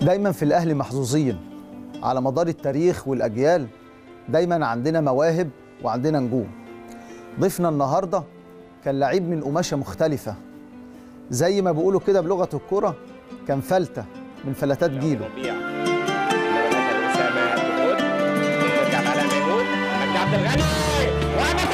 دايما في الاهلي محظوظين على مدار التاريخ والاجيال دايما عندنا مواهب وعندنا نجوم ضيفنا النهارده كان لعيب من قماشه مختلفه زي ما بيقولوا كده بلغه الكوره كان فلته من فلتات جيله ربيع مولد أسامة دخول ترجع بعدها ميمون مجدي عبد الغني وأحمد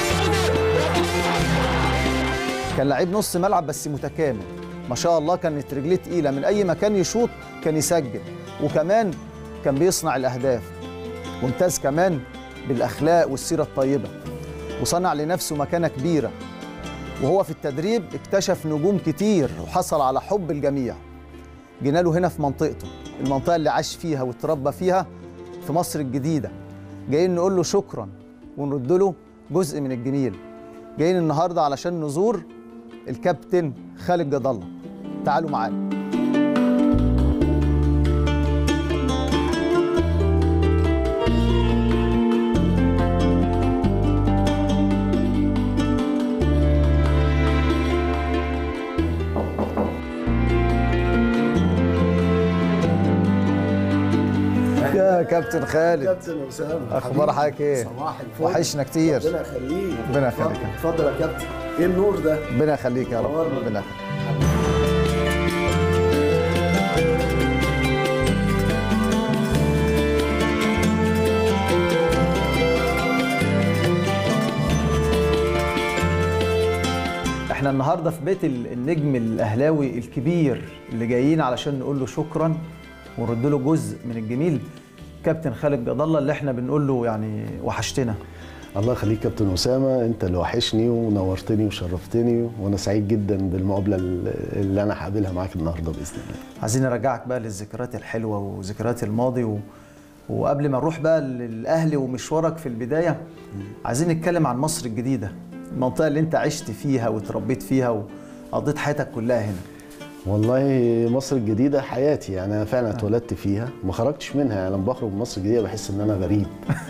كان لعيب نص ملعب بس متكامل ما شاء الله كانت رجليه تقيله من اي مكان يشوط كان يسجل وكمان كان بيصنع الاهداف ممتاز كمان بالاخلاق والسيره الطيبه وصنع لنفسه مكانه كبيره وهو في التدريب اكتشف نجوم كتير وحصل على حب الجميع جينا له هنا في منطقته المنطقه اللي عاش فيها واتربى فيها في مصر الجديده جايين نقول له شكرا ونرد له جزء من الجميل جايين النهارده علشان نزور الكابتن خالد جد الله تعالوا معانا يا كابتن خالد كابتن اسامه اخبار حبيبي. حضرتك ايه صباح الفل وحشنا كتير ربنا يخليك ربنا يخليك. اتفضل- اتفضل يا كابتن ايه النور ده ربنا يخليك يا رب نورنا. ربنا يخليك احنا النهارده في بيت ال- النجم الاهلاوي الكبير اللي جايين علشان نقول له شكرا ونرد له جزء من الجميل كابتن خالد جد الله اللي احنا بنقول له يعني وحشتنا الله يخليك كابتن اسامه انت اللي وحشني ونورتني وشرفتني وانا سعيد جدا بالمقابله اللي انا هقابلها معاك النهارده باذن الله عايزين نرجعك بقى للذكريات الحلوه وذكريات الماضي و... وقبل ما نروح بقى للاهلي ومشوارك في البدايه عايزين نتكلم عن مصر الجديده المنطقه اللي انت عشت فيها وتربيت فيها وقضيت حياتك كلها هنا والله مصر الجديدة حياتي أنا فعلا اتولدت فيها ما خرجتش منها يعني لما بخرج من مصر الجديدة بحس إن أنا غريب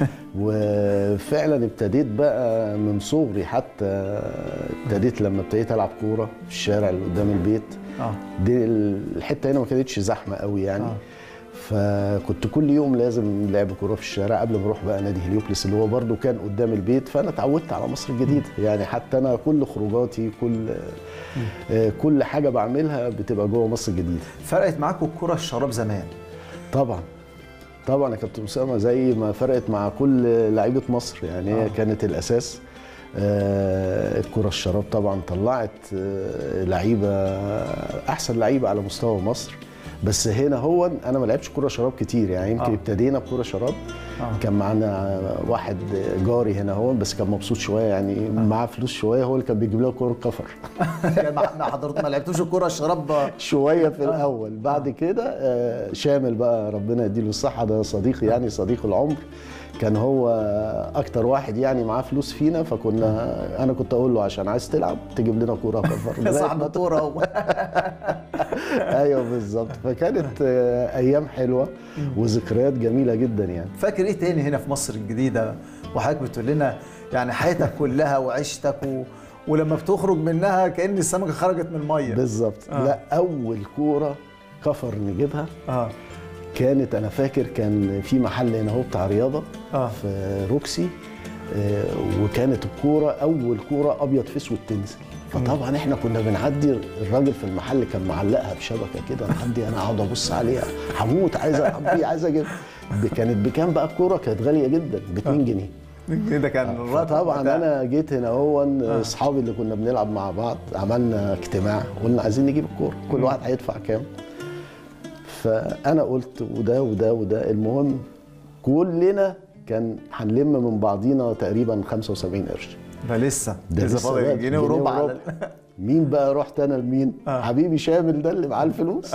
وفعلا ابتديت بقى من صغري حتى ابتديت لما ابتديت ألعب كورة في الشارع اللي قدام البيت اه دي الحتة هنا ما كانتش زحمة قوي يعني آه. فكنت كل يوم لازم لعب كوره في الشارع قبل ما اروح بقى نادي هليوبلس اللي هو برده كان قدام البيت فانا اتعودت على مصر الجديده يعني حتى انا كل خروجاتي كل آه، كل حاجه بعملها بتبقى جوه مصر الجديده فرقت معاكم الكره الشراب زمان طبعا طبعا يا كابتن اسامه زي ما فرقت مع كل لعيبه مصر يعني هي آه. كانت الاساس آه، الكره الشراب طبعا طلعت آه، لعيبه احسن لعيبه على مستوى مصر بس هنا هو انا ما لعبتش كره شراب كتير يعني يمكن آه. ابتدينا بكره شراب آه. كان معانا واحد جاري هنا هو بس كان مبسوط شويه يعني معاه فلوس شويه هو اللي كان بيجيب لنا كوره كفر يعني ما ما حضرت ما لعبتوش الكره الشراب شويه في الاول بعد كده آه، شامل بقى ربنا يديله الصحه ده صديقي يعني صديق العمر كان هو اكتر واحد يعني معاه فلوس فينا فكنا انا كنت اقول له عشان عايز تلعب تجيب لنا كوره كفر لغاية صاحب ما- الكوره هو ايوه بالظبط فكانت آه، ايام حلوه وذكريات جميله جدا يعني فاكر ايه تاني هنا في مصر الجديده وحضرتك بتقول لنا يعني حياتك كلها وعيشتك و... ولما بتخرج منها كان السمكه خرجت من الميه بالظبط آه. لا اول كوره كفر نجيبها اه كانت انا فاكر كان في محل هنا هو بتاع رياضه آه. في روكسي آه، وكانت الكوره اول كوره ابيض في اسود تنزل فطبعا احنا كنا بنعدي الراجل في المحل كان معلقها بشبكه كده نعدي انا اقعد ابص عليها هموت عايز العب بيها عايز اجيب كانت بكام بقى الكوره كانت غاليه جدا ب 2 جنيه ده كان الرقم طبعا بتاع- انا جيت هنا هو اصحابي اللي كنا بنلعب مع بعض عملنا اجتماع قلنا عايزين نجيب الكوره كل واحد هيدفع كام فانا قلت وده وده وده المهم كلنا كان هنلم من بعضينا تقريبا 75 قرش ده لسه ده لسه لسه فاضل بقى جنيه وربع على ال- مين بقى رحت انا لمين؟ آه. حبيبي شامل ده اللي معاه الفلوس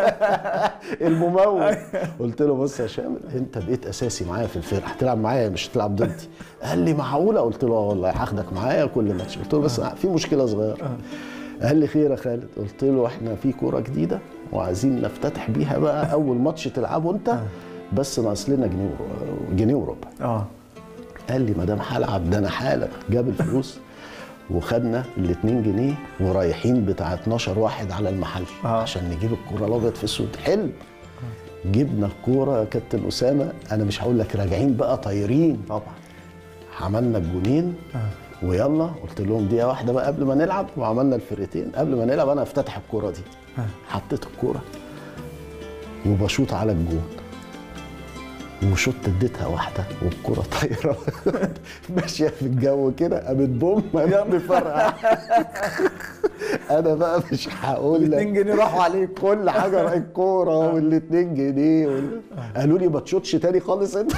الممول قلت له بص يا شامل انت بقيت اساسي معايا في الفرقه هتلعب معايا مش هتلعب ضدي قال لي معقوله قلت له اه والله هاخدك معايا كل ماتش قلت له بس في مشكله صغيره قال لي خير يا خالد قلت له احنا في كوره جديده وعايزين نفتتح بيها بقى اول ماتش تلعبه انت بس ناقص لنا جنيه ور- جنيه وربع اه قال لي ما دام هلعب ده انا حالا جاب الفلوس وخدنا ال 2 جنيه ورايحين بتاع 12 واحد على المحل آه. عشان نجيب الكوره الابيض في اسود حلم جبنا الكوره يا كابتن اسامه انا مش هقول لك راجعين بقى طايرين طبعا عملنا الجونين ويلا قلت لهم دقيقه واحده بقى قبل ما نلعب وعملنا الفرقتين قبل ما نلعب انا افتتح الكوره دي حطيت الكوره وبشوط على الجون وشوط اديتها واحده والكوره طايره ماشيه في الجو كده قامت بوم قامت مفرقع انا بقى مش هقول لك 2 جنيه راحوا عليك كل حاجه راح الكوره والاتنين جنيه وال... قالوا لي ما تشوطش تاني خالص انت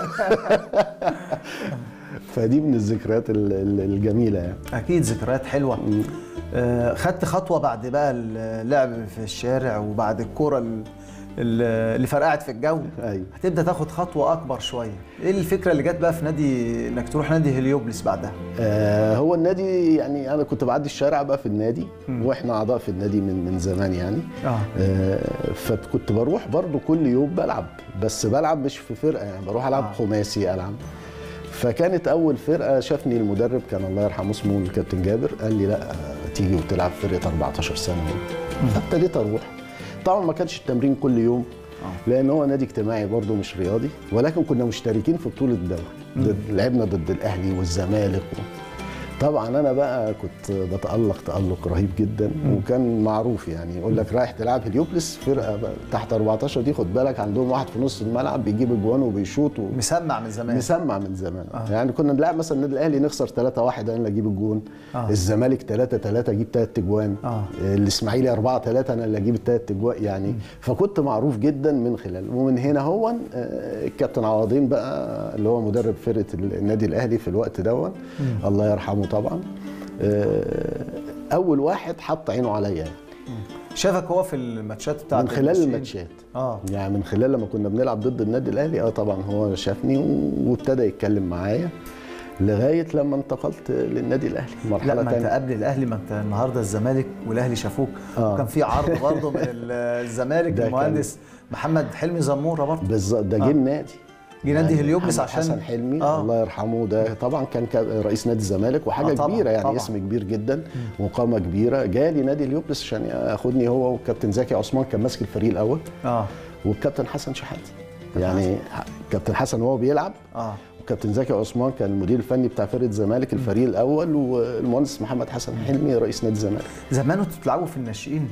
فدي من الذكريات ال- ال- الجميله يعني اكيد ذكريات حلوه آه، خدت خطوه بعد بقى اللعب في الشارع وبعد الكوره ال- ال- اللي فرقعت في الجو ايوه هتبدا تاخد خطوه اكبر شويه ايه الفكره اللي جت بقى في نادي انك تروح نادي هليوبلس بعدها آه هو النادي يعني انا كنت بعدي الشارع بقى في النادي واحنا اعضاء في النادي من من زمان يعني اه آه فكنت بروح برضو كل يوم بلعب بس بلعب مش في فرقه يعني بروح العب آه. خماسي العب فكانت اول فرقه شافني المدرب كان الله يرحمه اسمه الكابتن جابر قال لي لا آه، تيجي وتلعب فرقه 14 سنه فابتديت اروح طبعا ما كانش التمرين كل يوم لان هو نادي اجتماعي برضه مش رياضي ولكن كنا مشتركين في بطوله الدوري ضد- لعبنا ضد الاهلي والزمالك و... طبعا انا بقى كنت بتالق تالق رهيب جدا وكان معروف يعني يقول لك رايح تلعب هليوبلس فرقه بقى تحت 14 دي خد بالك عندهم واحد في نص الملعب بيجيب اجوان وبيشوط و... مسمع من زمان مسمع من زمان آه. يعني كنا نلعب مثلا النادي الاهلي نخسر 3 1 انا اللي اجيب الجون آه. آه. الزمالك 3 3 اجيب 3 اجوان آه. الاسماعيلي 4 3 انا اللي اجيب الثلاث اجوان يعني فكنت معروف جدا من خلال ومن هنا هو آه، الكابتن عوضين بقى اللي هو مدرب فرقه النادي الاهلي في الوقت دون الله يرحمه طبعا آه، اول واحد حط عينه عليا يعني. شافك هو في الماتشات بتاعت من خلال الناشئين. الماتشات اه يعني من خلال لما كنا بنلعب ضد النادي الاهلي اه طبعا هو شافني و- وابتدى يتكلم معايا لغايه لما انتقلت للنادي الاهلي لا مرحله ما انت ثانيه قبل الاهلي ما انت النهارده الزمالك والاهلي شافوك آه. وكان في عرض برضه من ال- الزمالك ده كان- المهندس محمد حلمي زموره برضه بالظبط ده جه النادي جه نادي يعني هليوبلس محمد عشان حسن حلمي آه. آه. الله يرحمه ده طبعا كان كا- رئيس نادي الزمالك وحاجه آه آه طبعاً، كبيره يعني طبعاً. اسم كبير جدا وقامه كبيره جالي نادي هليوبلس عشان ياخدني هو والكابتن زكي عثمان كان ماسك الفريق الاول اه والكابتن حسن شحاته يعني كابتن حسن وهو بيلعب اه وكابتن زكي عثمان كان المدير الفني بتاع فرقه الزمالك الفريق الاول والمهندس محمد حسن حلمي رئيس نادي الزمالك زمان وانتوا بتلعبوا في الناشئين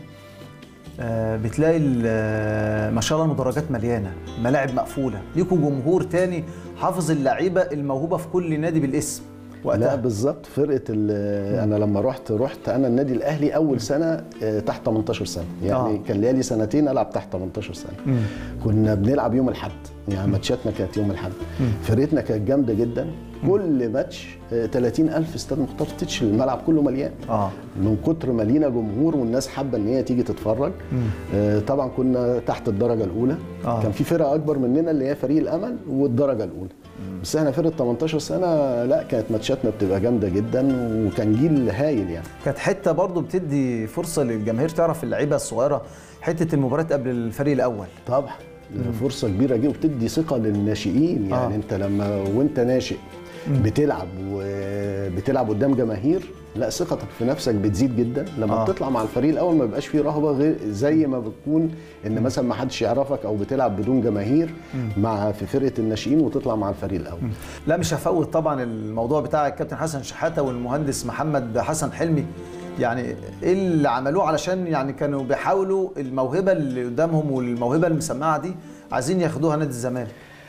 آه بتلاقي ال- آه، ما شاء الله المدرجات مليانه ملاعب مقفوله ليكوا جمهور تاني حافظ اللعيبه الموهوبه في كل نادي بالاسم لا وقتها بالظبط فرقه ال- انا لما رحت رحت انا النادي الاهلي اول سنه آه، تحت 18 سنه يعني آه. آه. كان ليالي سنتين العب تحت 18 سنه كنا بنلعب يوم الاحد يعني ماتشاتنا كانت يوم الاحد فرقتنا كانت جامده جدا كل ماتش آه، 30000 استاد مختار تتش الملعب كله مليان اه من كتر ما لينا جمهور والناس حابه ان هي تيجي تتفرج آه طبعا كنا تحت الدرجه الاولى آه. آه. كان في فرقه اكبر مننا اللي هي فريق الامل والدرجه الاولى بس احنا فرقه 18 سنه لا كانت ماتشاتنا بتبقى جامده جدا وكان جيل هايل يعني كانت حته برضه بتدي فرصه للجماهير تعرف اللعيبه الصغيره حته المباريات قبل الفريق الاول طبعا فرصه كبيره جدا وبتدي ثقه للناشئين يعني آه. آه. انت لما وانت ناشئ بتلعب وبتلعب قدام جماهير لا ثقتك في نفسك بتزيد جدا لما آه. آه. بتطلع مع الفريق الاول ما بيبقاش فيه رهبه غير زي ما بتكون ان مثلا ما حدش يعرفك او بتلعب بدون جماهير مع في فرقه الناشئين وتطلع مع الفريق الاول لا مش هفوت طبعا الموضوع بتاع الكابتن حسن شحاته والمهندس محمد حسن حلمي يعني ايه اللي عملوه علشان يعني كانوا بيحاولوا الموهبه اللي قدامهم والموهبه المسمعه دي عايزين ياخدوها نادي الزمالك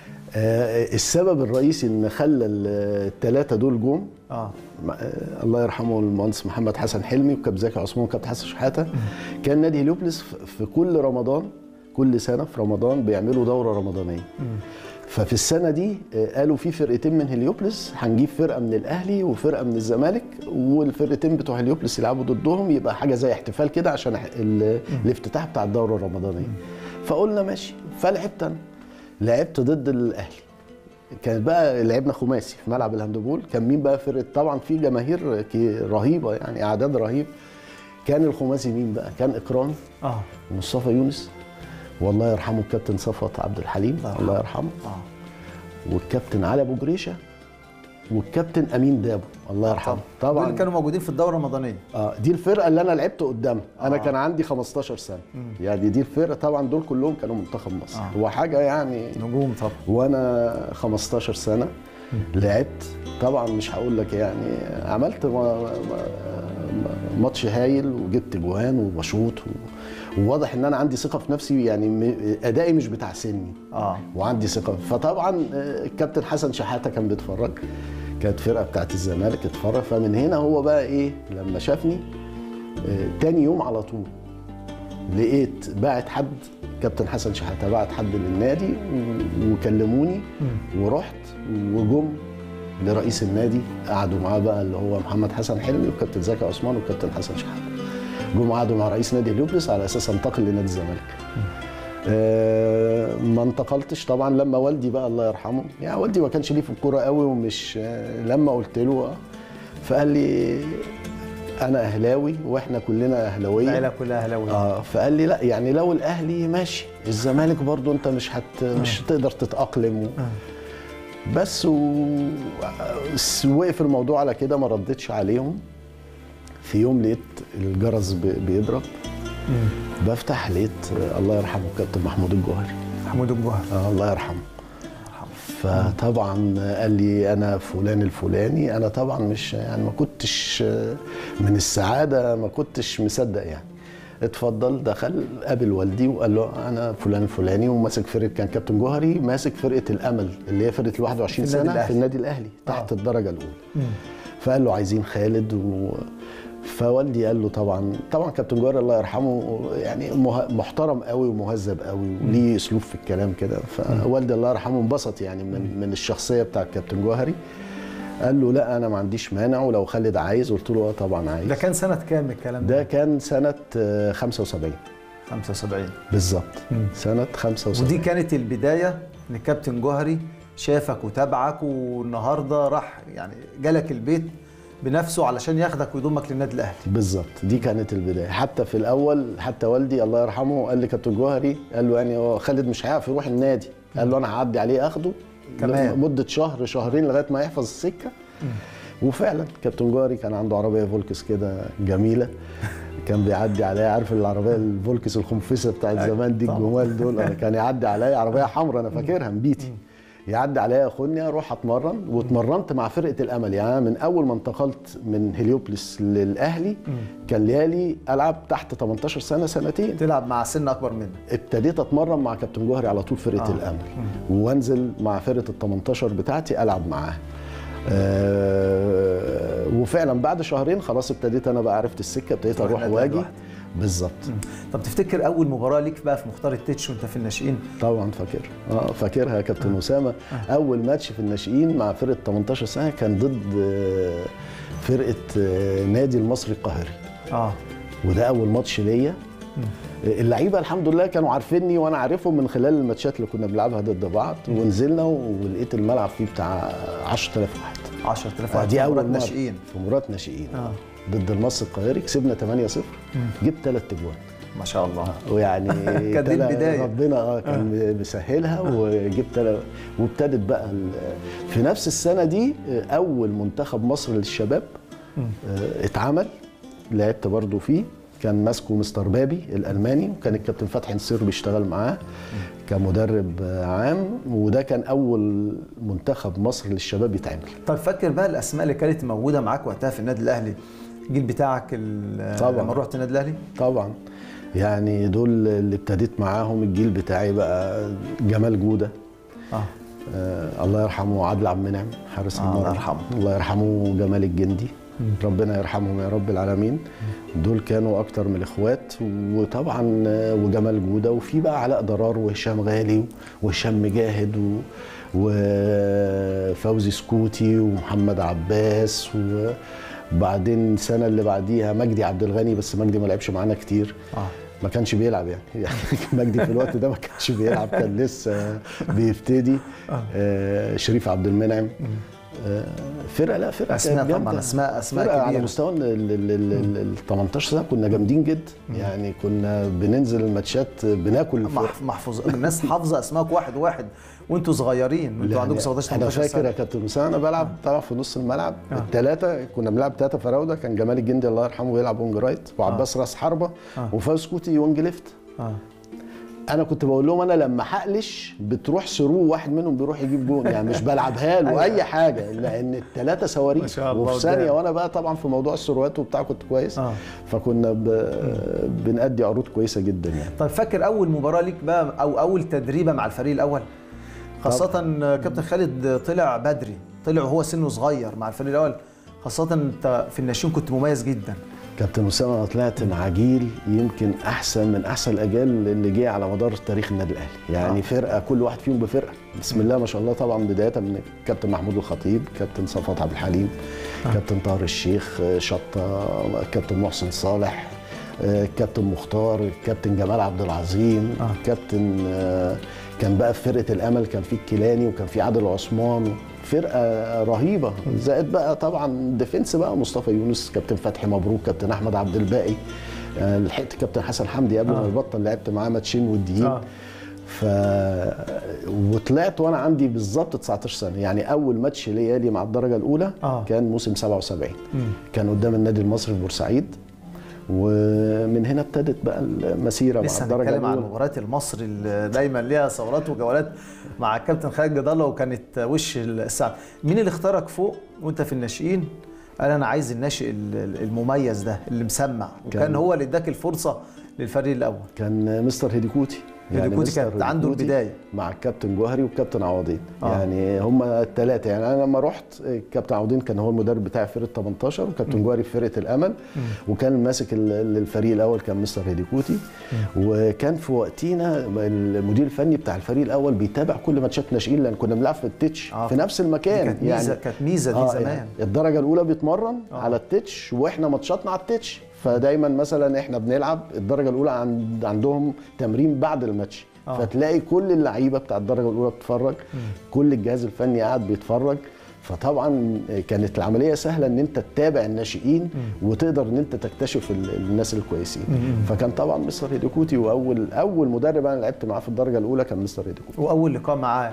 آه السبب الرئيسي ان خلى الثلاثه دول جم اه آه الله يرحمه المهندس محمد حسن حلمي وكابتن زكي عثمان وكابتن حسن شحاته كان نادي هليوبلس في- في كل رمضان كل سنه في رمضان بيعملوا دوره رمضانيه ففي السنه دي آه، قالوا في فرقتين من هليوبلس هنجيب فرقه من الاهلي وفرقه من الزمالك والفرقتين بتوع هليوبلس يلعبوا ضدهم يبقى حاجه زي احتفال كده عشان ال- الافتتاح بتاع الدوره الرمضانيه فقلنا ماشي فلعبت انا لعبت ضد الاهلي كانت بقى لعبنا خماسي في ملعب الهاندبول كان مين بقى فرقه طبعا في جماهير كي- رهيبه يعني اعداد رهيب كان الخماسي مين بقى كان اكرامي اه ومصطفى يونس والله يرحمه الكابتن صفوت عبد الحليم الله الله يرحمه اه والكابتن علي ابو جريشه والكابتن امين دابو الله يرحمه طبعا طبعا اللي كانوا موجودين في الدوره الرمضانيه اه دي الفرقه اللي انا لعبت قدامها انا آه. كان عندي 15 سنه يعني دي الفرقه طبعا دول كلهم كانوا منتخب مصر آه. هو حاجه يعني نجوم طبعا وانا 15 سنه لعبت طبعا مش هقول لك يعني عملت ما- ما- ما- ماتش هايل وجبت جوان وبشوط و- وواضح ان انا عندي ثقه في نفسي يعني م- ادائي مش بتاع سني اه وعندي ثقه فطبعا آه، الكابتن حسن شحاته كان بيتفرج كانت فرقه بتاعت الزمالك اتفرج فمن هنا هو بقى ايه لما شافني آه، تاني يوم على طول لقيت باعت حد كابتن حسن شحاته بعت حد للنادي و- وكلموني ورحت وجم لرئيس النادي قعدوا معاه بقى اللي هو محمد حسن حلمي وكابتن زكي عثمان وكابتن حسن شحاته جم قعدوا مع رئيس نادي هليوبلس على اساس انتقل لنادي الزمالك آه، ما انتقلتش طبعا لما والدي بقى الله يرحمه يعني والدي ما كانش ليه في الكوره قوي ومش آه، لما قلت له آه، فقال لي انا اهلاوي واحنا كلنا اهلاويه العيله كلها اهلاويه اه فقال لي لا يعني لو الاهلي ماشي الزمالك برضو انت مش هت مش هتقدر تتاقلم و... بس و... س- وقف الموضوع على كده ما ردتش عليهم في يوم لقيت الجرس ب... بيضرب بفتح لقيت آه، الله يرحمه كابتن محمود الجوهري محمود الجوهر آه الله يرحمه فطبعا قال لي انا فلان الفلاني انا طبعا مش يعني ما كنتش من السعاده ما كنتش مصدق يعني اتفضل دخل قابل والدي وقال له انا فلان الفلاني وماسك فرقه كان كابتن جوهري ماسك فرقه الامل اللي هي فرقه ال 21 في النادي سنه الأهلي. في النادي الاهلي تحت الدرجه الاولى فقال له عايزين خالد و... فوالدي قال له طبعا طبعا كابتن جوهري الله يرحمه يعني مه... محترم قوي ومهذب قوي وليه اسلوب في الكلام كده فوالدي الله يرحمه انبسط يعني من من الشخصيه بتاع كابتن جوهري قال له لا انا ما عنديش مانع ولو خالد عايز قلت له اه طبعا عايز ده كان سنه كام الكلام ده كان سنه آه، 75 75 بالظبط سنه 75 ودي كانت البدايه ان كابتن جوهري شافك وتابعك والنهارده راح يعني جالك البيت بنفسه علشان ياخدك ويضمك للنادي الاهلي بالظبط دي كانت البدايه حتى في الاول حتى والدي الله يرحمه قال لي كابتن جوهري قال له يعني هو خالد مش هيعرف يروح النادي قال له انا هعدي عليه اخده كمان. مده شهر شهرين لغايه ما يحفظ السكه وفعلا كابتن جوهري كان عنده عربيه فولكس كده جميله كان بيعدي عليا عارف العربيه الفولكس الخنفسه بتاعت زمان دي طبعا. الجمال دول أنا كان يعدي عليا عربيه حمراء انا فاكرها مبيتي يعدي عليا ياخدني اروح اتمرن واتمرنت مع فرقه الامل يعني أنا من اول ما انتقلت من هليوبلس للاهلي كان ليالي العب تحت 18 سنه سنتين تلعب مع سن اكبر منك ابتديت اتمرن مع كابتن جوهري على طول فرقه آه. آه. الامل وانزل مع فرقه ال 18 بتاعتي العب معاها آه وفعلا بعد شهرين خلاص ابتديت انا بقى عرفت السكه ابتديت تروح اروح النادي واجي لوحدك. بالظبط طب تفتكر اول مباراه ليك بقى في مختار التتش وانت في الناشئين طبعا فاكر اه فاكرها يا كابتن اسامه اول ماتش في الناشئين مع فرقه 18 سنه كان ضد آه، فرقه آه، نادي المصري القاهري اه وده اول ماتش ليا اللعيبه الحمد لله كانوا عارفيني وانا عارفهم من خلال الماتشات اللي كنا بنلعبها ضد بعض ونزلنا ولقيت الملعب فيه بتاع 10000 واحد 10000 آه، واحد دي في اول مباراة مرة ناشئين في مباراه ناشئين آه. ضد المصري القاهري كسبنا 8-0 جبت ثلاث اجوان ما شاء الله ويعني كانت دي تلا- البداية. ربنا اه كان مسهلها وجبت تلا- وابتدت بقى ال- في نفس السنه دي آه، اول منتخب مصر للشباب آه، اتعمل لعبت برضو فيه كان ماسكه مستر بابي الالماني وكان الكابتن فتحي نصير بيشتغل معاه كمدرب آه، عام وده كان اول منتخب مصر للشباب يتعمل طب فاكر بقى الاسماء اللي كانت موجوده معاك وقتها في النادي الاهلي الجيل بتاعك ال- طبعاً. لما رحت النادي الاهلي طبعا يعني دول اللي ابتديت معاهم الجيل بتاعي بقى جمال جوده اه آه الله يرحمه عادل عبد المنعم حارس آه، المرمى الله يرحمه. الله يرحمه جمال الجندي ربنا يرحمهم يا رب العالمين دول كانوا اكتر من الاخوات وطبعا آه، وجمال جوده وفي بقى علاء ضرار وهشام غالي وهشام مجاهد و وفوزي سكوتي ومحمد عباس وبعدين السنه اللي بعديها مجدي عبد الغني بس مجدي ما لعبش معانا كتير اه ما كانش بيلعب يعني يعني مجدي في الوقت ده ما كانش بيلعب كان لسه بيبتدي آه شريف عبد المنعم آه، فرقه لا فرقه أسماء كانت طبعاً، جامدة. أسماء- أسماء فرقة على كبيرة. مستوى ال- ال ال- ال- ال 18 سنه كنا جامدين جدا يعني كنا بننزل الماتشات بناكل الفرقة. مح- محفوظ الناس حافظه اسمائك واحد واحد وانتوا صغيرين انتوا عندكم 17 انا 18 فاكر سنه يا كابتن اسامه انا بلعب طبعا في نص الملعب آه. الثلاثه كنا بنلعب ثلاثه فراوده كان جمال الجندي الله يرحمه يلعب وينج رايت وعباس راس حربه آه. وفاوز كوتي وينج ليفت اه انا كنت بقول لهم انا لما هقلش بتروح ثرو واحد منهم بيروح يجيب جون يعني مش بلعبها له أيوة. اي حاجه لان الثلاثه ما صواريخ شاء الله وفي ثانيه قدام. وانا بقى طبعا في موضوع الثروات وبتاع كنت كويس آه. فكنا ب... بنأدي عروض كويسه جدا يعني طيب فاكر اول مباراه ليك بقى او اول تدريبه مع الفريق الاول خاصه كابتن خالد طلع بدري طلع وهو سنه صغير مع الفريق الاول خاصه انت في الناشئين كنت مميز جدا كابتن اسامه انا طلعت مع جيل يمكن احسن من احسن الاجيال اللي جه على مدار تاريخ النادي الاهلي يعني آه. آه. فرقه كل واحد فيهم بفرقه بسم الله ما شاء الله طبعا بدايه من كابتن محمود الخطيب كابتن صفوت عبد الحليم آه. كابتن طاهر الشيخ آه، شطه كابتن محسن صالح آه، كابتن مختار كابتن جمال عبد العظيم آه. آه. كابتن آه، كان بقى في فرقه الامل كان في الكيلاني وكان في عادل عثمان فرقه رهيبه زائد بقى طبعا ديفنس بقى مصطفى يونس كابتن فتحي مبروك كابتن احمد عبد الباقي آه، لحقت كابتن حسن حمدي قبل آه. ما يبطل لعبت معاه ماتشين وديين آه. ف وطلعت وانا عندي بالظبط 19 سنه يعني اول ماتش ليا لي مع الدرجه الاولى آه. كان موسم 77 مم. كان قدام النادي المصري في بورسعيد ومن هنا ابتدت بقى المسيره مع لسه الدرجه هنتكلم عن الاولى مباريات المصري اللي دايما ليها ثورات وجولات مع الكابتن خالد جد الله وكانت وش السعد مين اللي اختارك فوق وانت في الناشئين قال انا عايز الناشئ ال- المميز ده اللي مسمع وكان كان- هو اللي اداك الفرصه للفريق الاول كان مستر هيديكوتي هيديكوتي مستر كانت عنده هيديكوتي البداية. مع الكابتن جوهري والكابتن عوضين آه. آه. يعني هم الثلاثه يعني انا لما رحت الكابتن عوضين كان هو المدرب بتاع فرقه 18 وكابتن جوهري في فرقه الامل وكان ماسك ال- الفريق الاول كان مستر هيديكوتي وكان في وقتنا المدير الفني بتاع الفريق الاول بيتابع كل ماتشات ناشئين لان كنا بنلعب في التتش آه. آه. في نفس المكان كانت ميزه كانت ميزه دي زمان يعني الدرجه الاولى بيتمرن آه. آه. على التتش واحنا ماتشاتنا على التتش فدايما مثلا احنا بنلعب الدرجه الاولى عند عندهم تمرين بعد الماتش آه. آه. فتلاقي كل اللعيبه بتاع الدرجه الاولى بتتفرج كل الجهاز الفني قاعد بيتفرج فطبعا كانت العمليه سهله ان انت تتابع الناشئين وتقدر ان انت تكتشف ال- الناس الكويسين فكان طبعا مستر هيديكوتي واول اول مدرب انا لعبت معاه في الدرجه الاولى كان مستر هيديكوتي واول لقاء معاه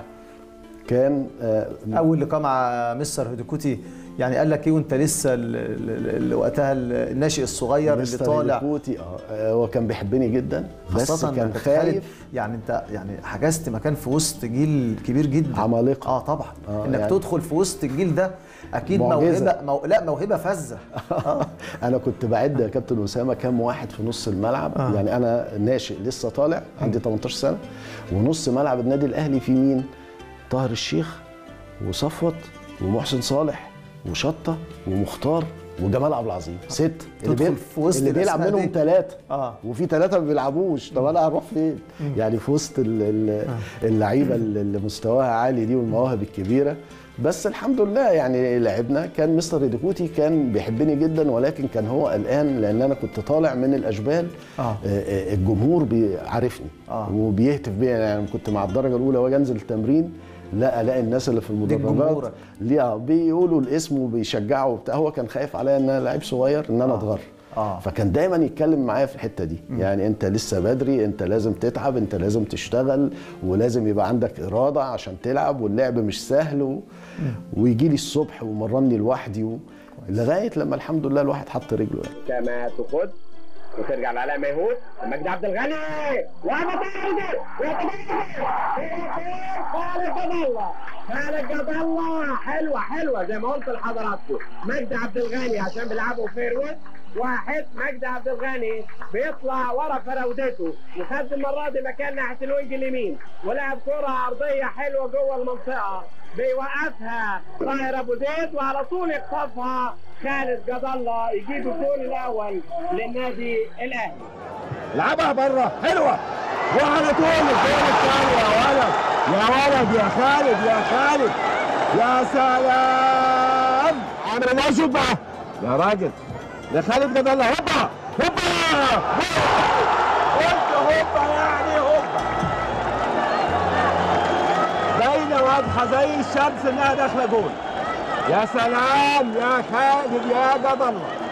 كان آه، اول لقاء مع مستر هيديكوتي يعني قال لك ايه وانت لسه ال- ال- ال- وقتها الناشئ الصغير اللي مستر طالع هيديكوتي اه هو كان بيحبني جدا بس خاصة كان إنك خالد خايف يعني انت يعني حجزت مكان في وسط جيل كبير جدا عمالقة. اه طبعا آه، انك يعني- تدخل في وسط الجيل ده اكيد معجزة. موهبه مو... لا موهبه فذه اه انا كنت بعد يا كابتن اسامه كام واحد في نص الملعب آه. آه. يعني انا ناشئ لسه طالع عندي 18 سنه ونص ملعب النادي الاهلي في مين طاهر الشيخ وصفوت ومحسن صالح وشطه ومختار وجمال عبد العظيم ست اللي, تدخل بيل... في وسط اللي بيلعب الأسماء منهم دي. ثلاثه اه وفي ثلاثه ما بيلعبوش طب انا هروح فين يعني في وسط ال- ال- اللعيبه اللي اللي مستواها عالي دي والمواهب الكبيره بس الحمد لله يعني لعبنا كان مستر هيديكوتي كان بيحبني جدا ولكن كان هو قلقان لان انا كنت طالع من الاشبال آه. آه، آه، الجمهور بيعرفني آه. وبيهتف بيا يعني كنت مع الدرجه الاولى واجي انزل التمرين لا الاقي الناس اللي في المدرجات جمهورك. ليه بيقولوا الاسم وبيشجعوا وبتاع هو كان خايف عليا ان انا لعيب صغير ان انا اتغر آه. فكان دايما يتكلم معايا في الحته دي يعني انت لسه بدري انت لازم تتعب انت لازم تشتغل ولازم يبقى عندك اراده عشان تلعب واللعب مش سهل و... ويجي لي الصبح ومرني لوحدي و... لغايه لما الحمد لله الواحد حط رجله يعني. كما تخد وترجع لعلاء ميهود مجدي عبد الغني وأنا تارجت خالد جد الله خالد جد الله حلوه حلوه زي ما قلت لحضراتكم مجدي عبد الغني عشان بيلعبوا فيرود واحد مجدي عبد الغني بيطلع ورا فراودته وخد المره دي مكان ناحيه الوينج اليمين ولعب كره ارضيه حلوه جوه المنطقه بيوقفها طاهر ابو زيد وعلى طول يخطفها خالد جد الله يجيب الجول الاول للنادي الاهلي لعبها بره حلوه وعلى طول الجول الثاني يا ولد يا ولد يا خالد يا خالد يا سلام عمرو ناشد بقى يا راجل يا خالد جد الله هوبا هوبا قلت هوبا يعني هوبا باينه واضحه زي الشمس انها داخله جول يا سلام يا خالد يا قد الله